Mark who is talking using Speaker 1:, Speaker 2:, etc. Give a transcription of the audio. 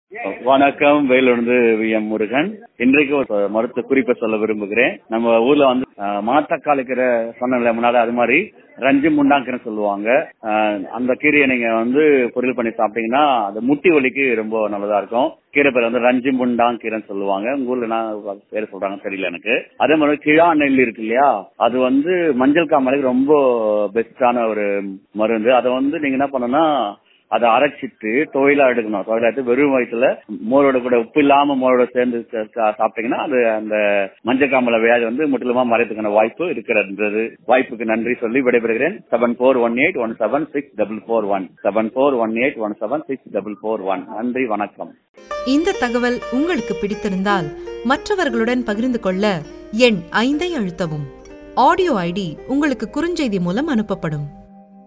Speaker 1: வணக்கம் வேலூர்ந்து V M Murugan இன்றைக்கு ஒரு மருத்துவ குறிப்பை சொல்ல விரும்புகிறேன் நம்ம ஊர்ல வந்து அஹ், மாத்தக்காளி கீரை சொன்னல முன்னாடி அது மாதிரி ரஞ்சி முண்டாங்கீரை சொல்லுவாங்க அஹ், அந்த கீரையை நீங்க வந்து பொரியல் பண்ணி சாப்பிட்டீங்கன்னா அது முட்டி வலிக்கு ரொம்ப நல்லதா இருக்கும் கீரை பேர் வந்து ரஞ்சி முண்டாங்கீரைன்னு சொல்லுவாங்க உங்க ஊர்ல நான் பேர் சொல்றாங்க தெரியல எனக்கு அதே மாதிரி கிழா நெல் இருக்கு இல்லையா அது வந்து மஞ்சள் காமலைக்கு ரொம்ப பெஸ்டான ஒரு மருந்து அதை வந்து நீங்க என்ன பண்ணணும்னா அதை அரைச்சிட்டு தொழிலா எடுக்கணும் தொழிலா எடுத்து வெறும் வயிற்றுல மோரோட கூட உப்பு இல்லாம மோரோட சேர்ந்து சா- சா- சாப்பிட்டீங்கன்னா அது அந்த மஞ்சக்காமல வியாதி வந்து முற்றிலுமா மறையத்துக்கான வாய்ப்பு இருக்கிறது வாய்ப்புக்கு நன்றி சொல்லி விடைபெறுகிறேன் seven four one eight one seven six double four one seven four one eight one seven six double four one நன்றி வணக்கம்
Speaker 2: இந்த தகவல் உங்களுக்கு பிடித்திருந்தால் மற்றவர்களுடன் பகிர்ந்து கொள்ள எண் ஐந்தை அழுத்தவும் ஆடியோ ஐடி உங்களுக்கு குறுஞ்செய்தி மூலம் அனுப்பப்படும்